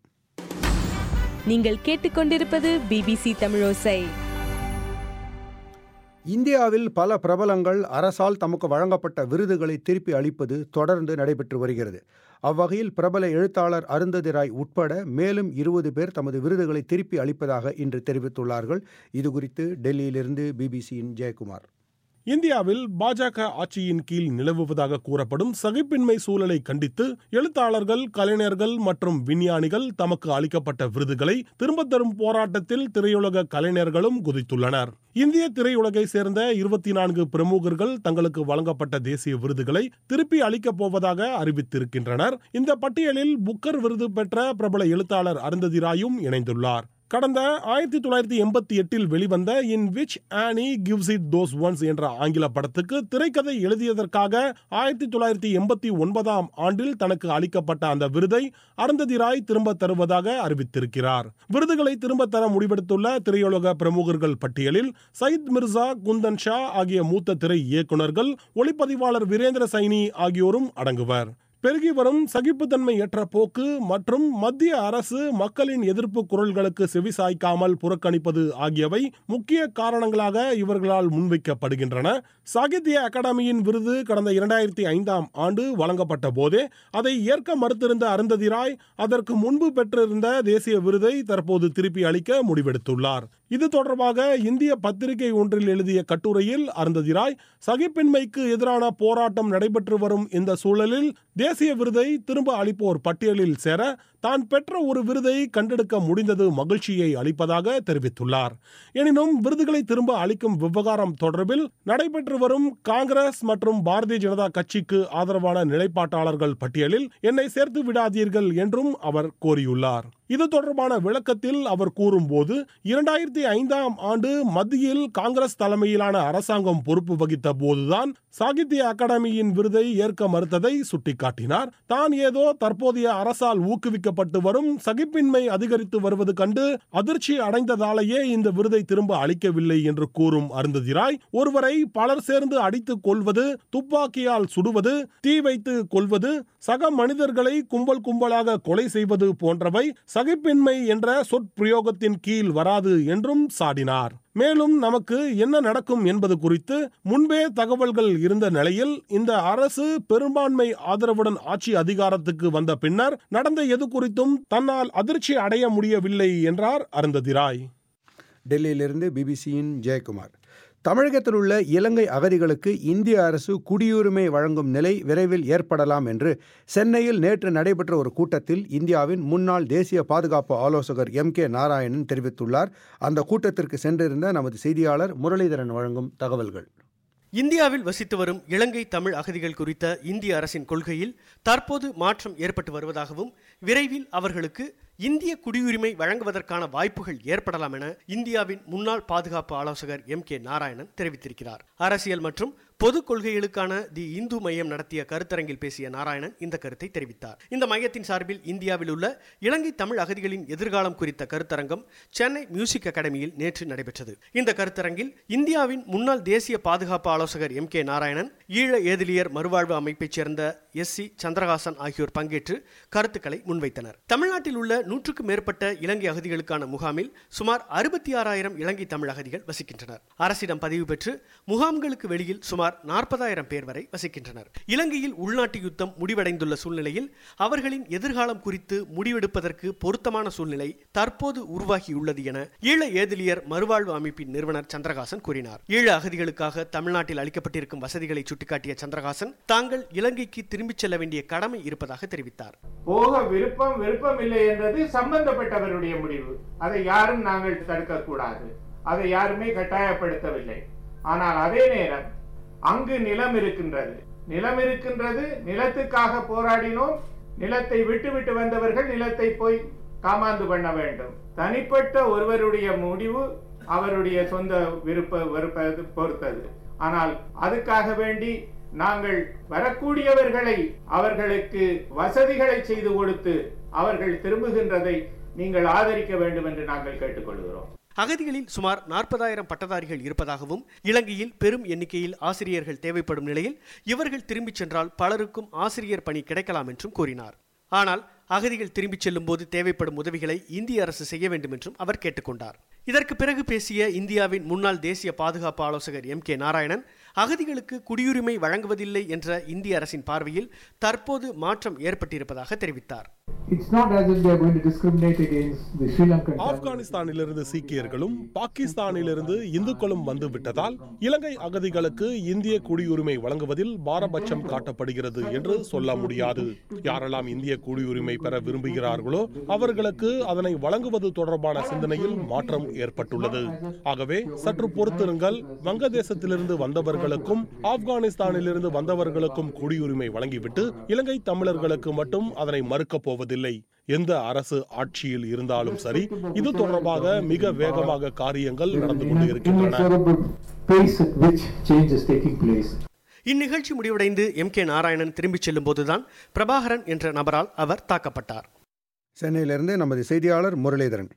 நீங்கள் கேட்டுக்கொண்டிருப்பது பிபிசி தமிழோசை இந்தியாவில் பல பிரபலங்கள் அரசால் தமக்கு வழங்கப்பட்ட விருதுகளை திருப்பி அளிப்பது தொடர்ந்து நடைபெற்று வருகிறது அவ்வகையில் பிரபல எழுத்தாளர் அருந்ததி ராய் உட்பட மேலும் இருபது பேர் தமது விருதுகளை திருப்பி அளிப்பதாக இன்று தெரிவித்துள்ளார்கள் இது குறித்து டெல்லியிலிருந்து பிபிசியின் ஜெயக்குமார் இந்தியாவில் பாஜக ஆட்சியின் கீழ் நிலவுவதாக கூறப்படும் சகிப்பின்மை சூழலை கண்டித்து எழுத்தாளர்கள் கலைஞர்கள் மற்றும் விஞ்ஞானிகள் தமக்கு அளிக்கப்பட்ட விருதுகளை திரும்பத் தரும் போராட்டத்தில் திரையுலக கலைஞர்களும் குதித்துள்ளனர் இந்திய திரையுலகை சேர்ந்த இருபத்தி நான்கு பிரமுகர்கள் தங்களுக்கு வழங்கப்பட்ட தேசிய விருதுகளை திருப்பி அளிக்கப் போவதாக அறிவித்திருக்கின்றனர் இந்த பட்டியலில் புக்கர் விருது பெற்ற பிரபல எழுத்தாளர் அருந்ததி ராயும் இணைந்துள்ளார் கடந்த ஆயிரத்தி தொள்ளாயிரத்தி எண்பத்தி எட்டில் வெளிவந்த in which Annie gives it those ones என்ற ஆங்கில படத்துக்கு திரைக்கதை எழுதியதற்காக ஆயிரத்தி தொள்ளாயிரத்தி எண்பத்தி ஒன்பதாம் ஆண்டில் தனக்கு அளிக்கப்பட்ட அந்த விருதை அருந்ததி ராய் திரும்ப தருவதாக அறிவித்திருக்கிறார் விருதுகளை திரும்ப தர முடிவெடுத்துள்ள திரையுலக பிரமுகர்கள் பட்டியலில் சயித் மிர்சா குந்தன் ஷா ஆகிய மூத்த திரை இயக்குநர்கள் ஒளிப்பதிவாளர் வீரேந்திர சைனி ஆகியோரும் அடங்குவர் பெருகி வரும் சகிப்புத்தன்மையற்ற போக்கு மற்றும் மத்திய அரசு மக்களின் எதிர்ப்பு குரல்களுக்கு செவிசாய்க்காமல் புறக்கணிப்பது ஆகியவை முக்கிய காரணங்களாக இவர்களால் முன்வைக்கப்படுகின்றன சாகித்ய அகாடமியின் விருது கடந்த இரண்டாயிரத்தி ஐந்தாம் ஆண்டு வழங்கப்பட்ட போதே அதை ஏற்க மறுத்திருந்த அருந்ததி ராய் அதற்கு முன்பு பெற்றிருந்த தேசிய விருதை தற்போது திருப்பி அளிக்க முடிவெடுத்துள்ளார் இது தொடர்பாக இந்திய பத்திரிகை ஒன்றில் எழுதிய கட்டுரையில் அருந்ததி ராய் சகிப்பின்மைக்கு எதிரான போராட்டம் நடைபெற்று வரும் இந்த சூழலில் தேசிய விருதை திரும்ப அளிப்போர் பட்டியலில் சேர தான் பெற்ற ஒரு விருதை கண்டெடுக்க முடிந்தது மகிழ்ச்சியை அளிப்பதாக தெரிவித்துள்ளார் எனினும் விருதுகளை திரும்ப அளிக்கும் விவகாரம் தொடர்பில் நடைபெற்று வரும் காங்கிரஸ் மற்றும் பாரதிய ஜனதா கட்சிக்கு ஆதரவான நிலைப்பாட்டாளர்கள் பட்டியலில் என்னை சேர்த்து விடாதீர்கள் என்றும் அவர் கோரியுள்ளார் இது தொடர்பான விளக்கத்தில் அவர் கூறும்போது இரண்டாயிரத்தி ஐந்தாம் ஆண்டு மத்தியில் காங்கிரஸ் தலைமையிலான அரசாங்கம் பொறுப்பு வகித்த போதுதான் சாகித்ய அகாடமியின் விருதை ஏற்க மறுத்ததை சுட்டிக்காட்டினார் தான் ஏதோ தற்போதைய அரசால் ஊக்குவிக்கப்பட்டு வரும் சகிப்பின்மை அதிகரித்து வருவது கண்டு அதிர்ச்சி அடைந்ததாலேயே இந்த விருதை திரும்ப அளிக்கவில்லை என்று கூறும் அருந்ததி ராய் ஒருவரை பலர் சேர்ந்து அடித்துக் கொள்வது துப்பாக்கியால் சுடுவது தீ வைத்து கொள்வது சக மனிதர்களை கும்பல் கும்பலாக கொலை செய்வது போன்றவை சகிப்பின்மை என்ற சொற்பிரயோகத்தின் கீழ் வராது என்றும் சாடினார் மேலும் நமக்கு என்ன நடக்கும் என்பது குறித்து முன்பே தகவல்கள் இருந்த நிலையில் இந்த அரசு பெரும்பான்மை ஆதரவுடன் ஆட்சி அதிகாரத்துக்கு வந்த பின்னர் நடந்த எது குறித்தும் தன்னால் அதிர்ச்சி அடைய முடியவில்லை என்றார் அருந்ததி ராய் டெல்லியிலிருந்து பிபிசியின் ஜெயக்குமார் தமிழகத்தில் உள்ள இலங்கை அகதிகளுக்கு இந்திய அரசு குடியுரிமை வழங்கும் நிலை விரைவில் ஏற்படலாம் என்று சென்னையில் நேற்று நடைபெற்ற ஒரு கூட்டத்தில் இந்தியாவின் முன்னாள் தேசிய பாதுகாப்பு ஆலோசகர் எம் கே நாராயணன் தெரிவித்துள்ளார் அந்த கூட்டத்திற்கு சென்றிருந்த நமது செய்தியாளர் முரளிதரன் வழங்கும் தகவல்கள் இந்தியாவில் வசித்து வரும் இலங்கை தமிழ் அகதிகள் குறித்த இந்திய அரசின் கொள்கையில் தற்போது மாற்றம் ஏற்பட்டு வருவதாகவும் விரைவில் அவர்களுக்கு இந்திய குடியுரிமை வழங்குவதற்கான வாய்ப்புகள் ஏற்படலாம் என இந்தியாவின் முன்னாள் பாதுகாப்பு ஆலோசகர் எம் கே நாராயணன் தெரிவித்திருக்கிறார் அரசியல் மற்றும் பொது கொள்கைகளுக்கான தி இந்து மையம் நடத்திய கருத்தரங்கில் பேசிய நாராயணன் இந்த கருத்தை தெரிவித்தார் இந்த மையத்தின் சார்பில் இந்தியாவில் உள்ள இலங்கை தமிழ் அகதிகளின் எதிர்காலம் குறித்த கருத்தரங்கம் சென்னை மியூசிக் அகாடமியில் நேற்று நடைபெற்றது இந்த கருத்தரங்கில் இந்தியாவின் முன்னாள் தேசிய பாதுகாப்பு ஆலோசகர் எம் கே நாராயணன் ஈழ ஏதிலியர் மறுவாழ்வு அமைப்பைச் சேர்ந்த எஸ் சி சந்திரகாசன் ஆகியோர் பங்கேற்று கருத்துக்களை முன்வைத்தனர் தமிழ்நாட்டில் உள்ள நூற்றுக்கும் மேற்பட்ட இலங்கை அகதிகளுக்கான முகாமில் சுமார் அறுபத்தி ஆறாயிரம் இலங்கை தமிழ் அகதிகள் வசிக்கின்றனர் அரசிடம் பதிவு பெற்று முகாம்களுக்கு வெளியில் சுமார் நாற்பதாயிரம் பேர் வரை வசிக்கின்றனர் இலங்கையில் உள்நாட்டு யுத்தம் முடிவடைந்துள்ள சூழ்நிலையில் அவர்களின் எதிர்காலம் குறித்து முடிவெடுப்பதற்கு பொருத்தமான சூழ்நிலை தற்போது உருவாகியுள்ளது என ஈழ ஏதிலியர் மறுவாழ்வு அமைப்பின் நிறுவனர் சந்திரகாசன் கூறினார் ஈழ அகதிகளுக்காக தமிழ்நாட்டில் அளிக்கப்பட்டிருக்கும் வசதிகளை சுட்டிக்காட்டிய சந்திரகாசன் தாங்கள் இலங்கைக்கு திரும்பிச் செல்ல வேண்டிய கடமை இருப்பதாக தெரிவித்தார் போக விருப்பம் விருப்பம் இல்லை என்றது சம்பந்தப்பட்டவருடைய முடிவு அதை யாரும் நாங்கள் தடுக்க கூடாது அதை யாருமே கட்டாயப்படுத்தவில்லை ஆனால் அதே நேரம் அங்கு நிலம் இருக்கின்றது நிலம் இருக்கின்றது நிலத்துக்காக போராடினோம் நிலத்தை விட்டு விட்டு வந்தவர்கள் நிலத்தை போய் காமாந்து பண்ண வேண்டும் தனிப்பட்ட ஒருவருடைய முடிவு அவருடைய சொந்த விருப்ப விருப்பது பொறுத்தது ஆனால் அதுக்காக வேண்டி நாங்கள் வரக்கூடியவர்களை அவர்களுக்கு வசதிகளை செய்து கொடுத்து அவர்கள் திரும்புகின்றதை நீங்கள் ஆதரிக்க வேண்டும் என்று நாங்கள் கேட்டுக்கொள்கிறோம் அகதிகளில் சுமார் நாற்பதாயிரம் பட்டதாரிகள் இருப்பதாகவும் இலங்கையில் பெரும் எண்ணிக்கையில் ஆசிரியர்கள் தேவைப்படும் நிலையில் இவர்கள் திரும்பிச் சென்றால் பலருக்கும் ஆசிரியர் பணி கிடைக்கலாம் என்றும் கூறினார் ஆனால் அகதிகள் திரும்பிச் செல்லும் போது தேவைப்படும் உதவிகளை இந்திய அரசு செய்ய வேண்டும் என்றும் அவர் கேட்டுக்கொண்டார் இதற்கு பிறகு பேசிய இந்தியாவின் முன்னாள் தேசிய பாதுகாப்பு ஆலோசகர் எம் கே நாராயணன் அகதிகளுக்கு குடியுரிமை வழங்குவதில்லை என்ற இந்திய அரசின் பார்வையில் தற்போது மாற்றம் ஏற்பட்டிருப்பதாக தெரிவித்தார் It's not as if they are going to discriminate against the Sri Lankan ஆப்கானிஸ்தானிலிருந்து சீக்கியர்களும் பாகிஸ்தானிலிருந்து இந்துக்களும் வந்து விட்டதால் இலங்கை அகதிகளுக்கு இந்திய குடியுரிமை வழங்குவதில் பாரபட்சம் காட்டப்படுகிறது என்று சொல்ல முடியாது யாரெல்லாம் இந்திய குடியுரிமை பெற விரும்புகிறார்களோ அவர்களுக்கு அதனை வழங்குவது தொடர்பான சிந்தனையில் மாற்றம் ஏற்பட்டுள்ளது ஆகவே சற்று பொறுத்திருங்கள் வங்கதேசத்திலிருந்து வந்தவர்களுக்கும் ஆப்கானிஸ்தானிலிருந்து வந்தவர்களுக்கும் குடியுரிமை வழங்கிவிட்டு இலங்கை தமிழர்களுக்கு மட்டும் அதனை மறுக்கப் போவதில்லை எந்த அரசு ஆட்சியில் இருந்தாலும் சரி இது தொடர்பாக மிக வேகமாக காரியங்கள் நடந்து கொண்டு இருக்கின்றன inexorable pace at which change is taking place. இந்நிகழ்ச்சி முடிவடைந்து எம் கே நாராயணன் திரும்பிச் செல்லும் போதுதான் பிரபாகரன் என்ற நபரால் அவர் தாக்கப்பட்டார் சென்னையிலிருந்து நமது செய்தியாளர் முரளிதரன்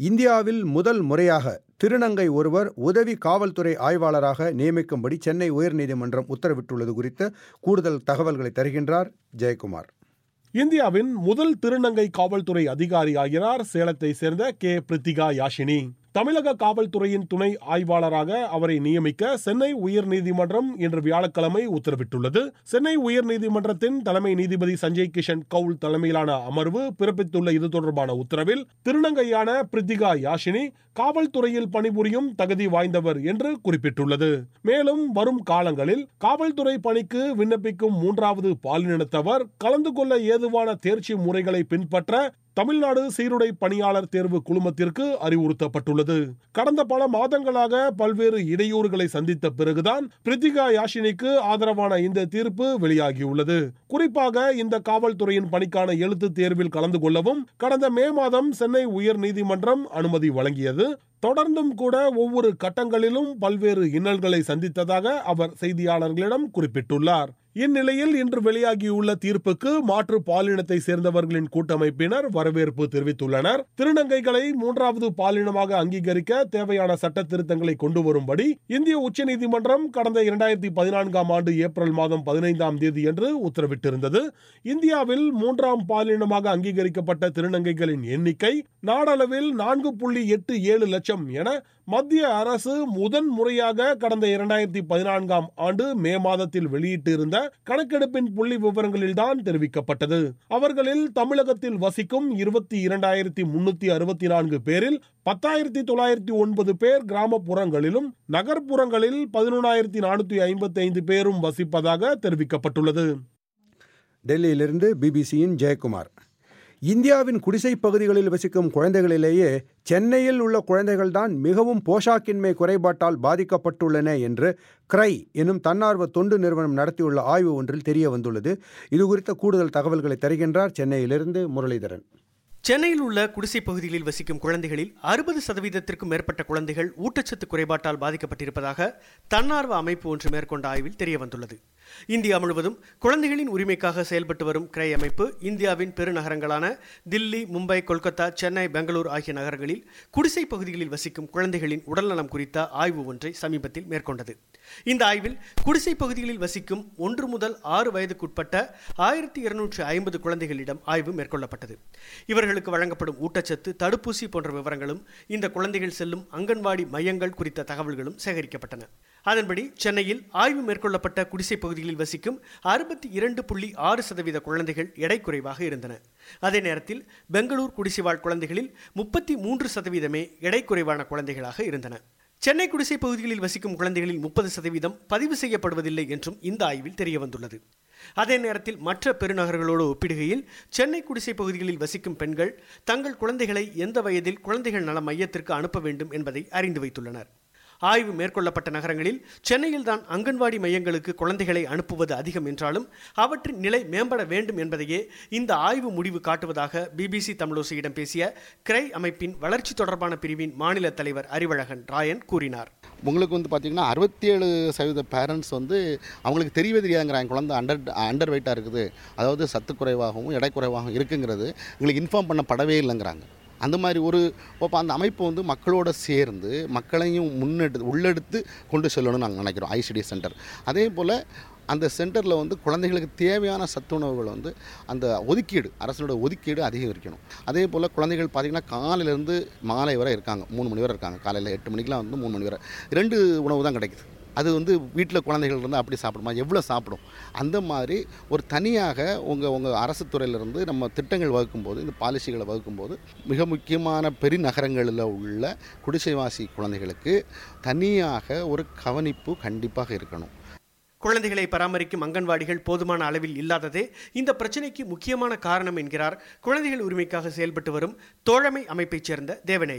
இந்தியாவில் முதல் முறையாக திருநங்கை ஒருவர் உதவி காவல்துறை ஆய்வாளராக நியமிக்கும்படி சென்னை உயர்நீதிமன்றம் உத்தரவிட்டுள்ளது குறித்த கூடுதல் தகவல்களை தருகின்றார் ஜெயக்குமார் இந்தியாவின் முதல் திருநங்கை காவல்துறை அதிகாரி ஆகிறார் சேலத்தை சேர்ந்த கே பிரித்திகா யாஷினி தமிழக காவல்துறையின் துணை ஆய்வாளராக அவரை நியமிக்க சென்னை உயர்நீதிமன்றம் இன்று வியாழக்கிழமை உத்தரவிட்டுள்ளது சென்னை உயர்நீதிமன்றத்தின் தலைமை நீதிபதி சஞ்சய் கிஷன் கவுல் தலைமையிலான அமர்வு பிறப்பித்துள்ள இது தொடர்பான உத்தரவில் திருநங்கையான பிரித்திகா யாஷினி காவல்துறையில் பணிபுரியும் தகுதி வாய்ந்தவர் என்று குறிப்பிட்டுள்ளது மேலும் வரும் காலங்களில் காவல்துறை பணிக்கு விண்ணப்பிக்கும் மூன்றாவது பாலினத்தவர் கலந்து கொள்ள ஏதுவான தேர்ச்சி முறைகளை பின்பற்ற தமிழ்நாடு சீருடை பணியாளர் தேர்வு குழுமத்திற்கு அறிவுறுத்தப்பட்டுள்ளது கடந்த பல மாதங்களாக பல்வேறு இடையூறுகளை சந்தித்த பிறகுதான் பிரித்திகா யாஷினிக்கு ஆதரவான இந்த தீர்ப்பு வெளியாகியுள்ளது குறிப்பாக இந்த காவல்துறையின் பணிக்கான எழுத்து தேர்வில் கலந்து கொள்ளவும் கடந்த மே மாதம் சென்னை உயர் நீதிமன்றம் அனுமதி வழங்கியது தொடர்ந்தும் கூட ஒவ்வொரு கட்டங்களிலும் பல்வேறு இன்னல்களை சந்தித்ததாக அவர் செய்தியாளர்களிடம் குறிப்பிட்டுள்ளார் இந்நிலையில் இன்று வெளியாகியுள்ள தீர்ப்புக்கு மாற்று பாலினத்தை சேர்ந்தவர்களின் கூட்டமைப்பினர் வரவேற்பு தெரிவித்துள்ளனர் திருநங்கைகளை மூன்றாவது பாலினமாக அங்கீகரிக்க தேவையான சட்ட திருத்தங்களை கொண்டு வரும்படி இந்திய உச்சநீதிமன்றம் கடந்த இரண்டாயிரத்தி பதினான்காம் ஆண்டு ஏப்ரல் மாதம் பதினைந்தாம் தேதி என்று உத்தரவிட்டிருந்தது இந்தியாவில் மூன்றாம் பாலினமாக அங்கீகரிக்கப்பட்ட திருநங்கைகளின் எண்ணிக்கை நாடளவில் நான்கு புள்ளி எட்டு ஏழு லட்சம் என மத்திய அரசு முதன் முறையாக கடந்த இரண்டாயிரத்தி பதினான்காம் ஆண்டு மே மாதத்தில் வெளியிட்டிருந்த கணக்கெடுப்பின் புள்ளி விவரங்களில்தான் தெரிவிக்கப்பட்டது அவர்களில் தமிழகத்தில் வசிக்கும் இருபத்தி இரண்டாயிரத்தி முன்னூத்தி அறுபத்தி நான்கு பேரில் பத்தாயிரத்தி தொள்ளாயிரத்தி ஒன்பது பேர் கிராமப்புறங்களிலும் நகர்ப்புறங்களில் பதினொன்றாயிரத்தி நானூத்தி ஐம்பத்தி ஐந்து பேரும் வசிப்பதாக தெரிவிக்கப்பட்டுள்ளது டெல்லியிலிருந்து பிபிசியின் ஜெயக்குமார் இந்தியாவின் குடிசை பகுதிகளில் வசிக்கும் குழந்தைகளிலேயே சென்னையில் உள்ள குழந்தைகள்தான் மிகவும் போஷாக்கின்மை குறைபாட்டால் பாதிக்கப்பட்டுள்ளன என்று கிரை எனும் தன்னார்வ தொண்டு நிறுவனம் நடத்தியுள்ள ஆய்வு ஒன்றில் தெரிய வந்துள்ளது இது குறித்த கூடுதல் தகவல்களை தருகின்றார் சென்னையிலிருந்து முரளிதரன் சென்னையில் உள்ள குடிசை பகுதிகளில் வசிக்கும் குழந்தைகளில் அறுபது சதவீதத்திற்கும் மேற்பட்ட குழந்தைகள் ஊட்டச்சத்து குறைபாட்டால் பாதிக்கப்பட்டிருப்பதாக தன்னார்வ அமைப்பு ஒன்று மேற்கொண்ட ஆய்வில் தெரிய வந்துள்ளது இந்தியா முழுவதும் குழந்தைகளின் உரிமைக்காக செயல்பட்டு வரும் கிரை அமைப்பு இந்தியாவின் பெருநகரங்களான தில்லி மும்பை கொல்கத்தா சென்னை பெங்களூர் ஆகிய நகரங்களில் குடிசை பகுதிகளில் வசிக்கும் குழந்தைகளின் உடல்நலம் குறித்த ஆய்வு ஒன்றை சமீபத்தில் மேற்கொண்டது இந்த ஆய்வில் குடிசை பகுதிகளில் வசிக்கும் ஒன்று முதல் ஆறு வயதுக்குட்பட்ட ஆயிரத்தி இருநூற்று ஐம்பது குழந்தைகளிடம் ஆய்வு மேற்கொள்ளப்பட்டது இவர்களுக்கு வழங்கப்படும் ஊட்டச்சத்து தடுப்பூசி போன்ற விவரங்களும் இந்த குழந்தைகள் செல்லும் அங்கன்வாடி மையங்கள் குறித்த தகவல்களும் சேகரிக்கப்பட்டன அதன்படி சென்னையில் ஆய்வு மேற்கொள்ளப்பட்ட குடிசை பகுதிகளில் வசிக்கும் அறுபத்தி இரண்டு புள்ளி ஆறு சதவீத குழந்தைகள் எடை குறைவாக இருந்தன அதே நேரத்தில் பெங்களூர் குடிசைவாழ் குழந்தைகளில் முப்பத்தி மூன்று சதவீதமே எடை குறைவான குழந்தைகளாக இருந்தன சென்னை குடிசை பகுதிகளில் வசிக்கும் குழந்தைகளில் முப்பது சதவீதம் பதிவு செய்யப்படுவதில்லை என்றும் இந்த ஆய்வில் தெரிய வந்துள்ளது அதே நேரத்தில் மற்ற பெருநகர்களோடு ஒப்பிடுகையில் சென்னை குடிசை பகுதிகளில் வசிக்கும் பெண்கள் தங்கள் குழந்தைகளை எந்த வயதில் குழந்தைகள் நல மையத்திற்கு அனுப்ப வேண்டும் என்பதை அறிந்து வைத்துள்ளனர் ஆய்வு மேற்கொள்ளப்பட்ட நகரங்களில் சென்னையில் தான் அங்கன்வாடி மையங்களுக்கு குழந்தைகளை அனுப்புவது அதிகம் என்றாலும் அவற்றின் நிலை மேம்பட வேண்டும் என்பதையே இந்த ஆய்வு முடிவு காட்டுவதாக பிபிசி தமிழோசையிடம் பேசிய கிரை அமைப்பின் வளர்ச்சி தொடர்பான பிரிவின் மாநில தலைவர் அறிவழகன் ராயன் கூறினார் உங்களுக்கு வந்து பார்த்தீங்கன்னா அறுபத்தி ஏழு சதவீத பேரண்ட்ஸ் வந்து அவங்களுக்கு தெரியவே தெரியாதுங்கிறாங்க குழந்தை அண்டர் அண்டர் வெயிட்டாக இருக்குது அதாவது சத்து குறைவாகவும் எடை குறைவாகவும் இருக்குங்கிறது எங்களுக்கு இன்ஃபார்ம் பண்ணப்படவே இல்லைங்கிறாங்க அந்த மாதிரி ஒரு இப்போ அந்த அமைப்பு வந்து மக்களோட சேர்ந்து மக்களையும் முன்னெடு உள்ளெடுத்து கொண்டு செல்லணும்னு நாங்கள் நினைக்கிறோம் ஐசிடி சென்டர் அதே போல் அந்த சென்டரில் வந்து குழந்தைகளுக்கு தேவையான சத்துணவுகள் வந்து அந்த ஒதுக்கீடு அரசனோட ஒதுக்கீடு அதிகரிக்கணும் அதே போல் குழந்தைகள் பார்த்திங்கன்னா காலையிலேருந்து மாலை வரை இருக்காங்க மூணு மணி வரை இருக்காங்க காலையில் எட்டு மணிக்கெலாம் வந்து மூணு மணி வரை ரெண்டு உணவு தான் கிடைக்குது அது வந்து வீட்டில் குழந்தைகள் இருந்தால் அப்படி சாப்பிடுமா எவ்வளோ சாப்பிடும் அந்த மாதிரி ஒரு தனியாக உங்கள் உங்கள் அரசு துறையிலிருந்து நம்ம திட்டங்கள் வகுக்கும்போது இந்த பாலிசிகளை வகுக்கும்போது மிக முக்கியமான பெருநகரங்களில் உள்ள குடிசைவாசி குழந்தைகளுக்கு தனியாக ஒரு கவனிப்பு கண்டிப்பாக இருக்கணும் குழந்தைகளை பராமரிக்கும் அங்கன்வாடிகள் போதுமான அளவில் இல்லாததே இந்த பிரச்சனைக்கு முக்கியமான காரணம் என்கிறார் குழந்தைகள் உரிமைக்காக செயல்பட்டு வரும் தோழமை அமைப்பைச் சேர்ந்த தேவநேயன்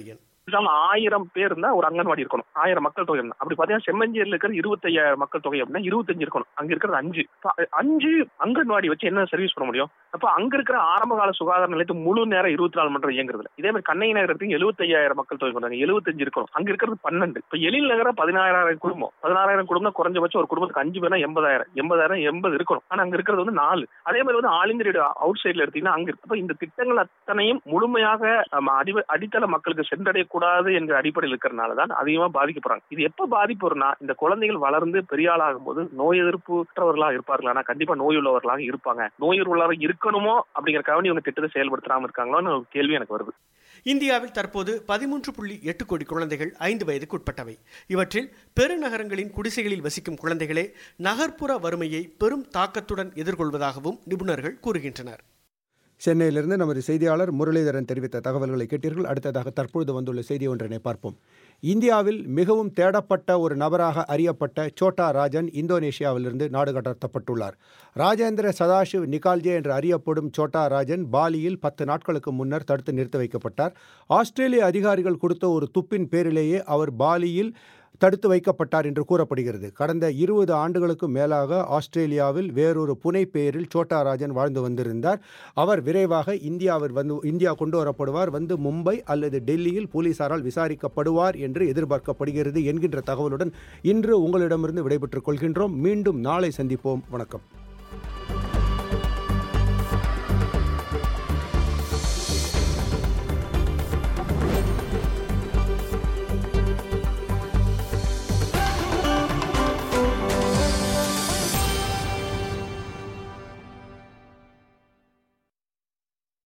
பேசாம ஆயிரம் பேர் இருந்தா ஒரு அங்கன்வாடி இருக்கணும் ஆயிரம் மக்கள் தொகை இருந்தா அப்படி பாத்தீங்கன்னா செம்மஞ்சேரியில் இருக்கிற இருபத்தையாயிரம் மக்கள் தொகை அப்படின்னா இருபத்தஞ்சு இருக்கணும் அங்க இருக்கிறது அஞ்சு அப்ப அஞ்சு அங்கன்வாடி வச்சு என்ன சர்வீஸ் பண்ண முடியும் அப்ப அங்க இருக்கிற ஆரம்ப கால சுகாதார நிலையத்து முழு நேரம் இருபத்தி நாலு மணி நேரம் இயங்குறது இல்ல. இதே மாதிரி கண்ணகி நகரத்துக்கு எழுபத்தையாயிரம் மக்கள் தொகை கொண்டாங்க எழுபத்தஞ்சு இருக்கணும் அங்க இருக்கிறது பன்னெண்டு இப்ப எழில் நகர பதினாறாயிரம் குடும்பம் பதினாறாயிரம் குடும்பம் குறைஞ்சபட்சம் ஒரு குடும்பத்துக்கு அஞ்சு பேர்னா எண்பதாயிரம் எண்பதாயிரம் எண்பது இருக்கணும் ஆனா அங்க இருக்கிறது வந்து நாலு அதே மாதிரி வந்து ஆல் இந்திய ரேடியோ அவுட் சைட்ல எடுத்தீங்கன்னா அங்க இருக்கு அப்ப இந்த திட்டங்கள் அத்தனையும் முழுமையாக ஆமா, அடி- அடித்தள மக்களுக்கு சென்றடையக்கூடாது என்ற அடிப்படையில் இருக்கிறனால தான் அதிகமா பாதிக்கப்படுறாங்க இது எப்ப பாதிப்பு வரும்னா இந்த குழந்தைகள் வளர்ந்து பெரிய ஆளாகும் போது நோய் எதிர்ப்புற்றவர்களாக இருப்பார்கள் ஆனா கண்டிப்பா நோய் உள்ளவர்களாக இருப்பாங்க நோய் உள்ளவர்கள் இருக்கணுமோ அப்படிங்கிற கவனி இவங்க திட்டத்தை செயல்படுத்தாம இருக்காங்களோன்னு ஒரு கேள்வி எனக்கு வருது இந்தியாவில் தற்போது பதிமூன்று புள்ளி எட்டு கோடி குழந்தைகள் ஐந்து வயதுக்கு உட்பட்டவை இவற்றில் பெருநகரங்களின் குடிசைகளில் வசிக்கும் குழந்தைகளே நகர்ப்புற வறுமையை பெரும் தாக்கத்துடன் எதிர்கொள்வதாகவும் நிபுணர்கள் கூறுகின்றனர் சென்னையிலிருந்து நமது செய்தியாளர் முரளிதரன் தெரிவித்த தகவல்களை கேட்டீர்கள் அடுத்ததாக தற்பொழுது வந்துள்ள செய்தி ஒன்றினை பார்ப்போம் இந்தியாவில் மிகவும் தேடப்பட்ட ஒரு நபராக அறியப்பட்ட சோட்டா ராஜன் இந்தோனேஷியாவிலிருந்து நாடு கடத்தப்பட்டுள்ளார் ராஜேந்திர சதாசிவ் நிகால்ஜே என்று அறியப்படும் சோட்டா ராஜன் பாலியில் பத்து நாட்களுக்கு முன்னர் தடுத்து நிறுத்தி வைக்கப்பட்டார் ஆஸ்திரேலிய அதிகாரிகள் கொடுத்த ஒரு துப்பின் பேரிலேயே அவர் பாலியில் தடுத்து வைக்கப்பட்டார் என்று கூறப்படுகிறது கடந்த இருபது ஆண்டுகளுக்கு மேலாக ஆஸ்திரேலியாவில் வேறொரு புனை பெயரில் சோட்டா ராஜன் வாழ்ந்து வந்திருந்தார் அவர் விரைவாக இந்தியாவில் வந்து இந்தியா கொண்டு வரப்படுவார் வந்து மும்பை அல்லது டெல்லியில் போலீசாரால் விசாரிக்கப்படுவார் என்று எதிர்பார்க்கப்படுகிறது என்கின்ற தகவலுடன் இன்று உங்களிடமிருந்து விடைபெற்றுக் கொள்கின்றோம் மீண்டும் நாளை சந்திப்போம் வணக்கம்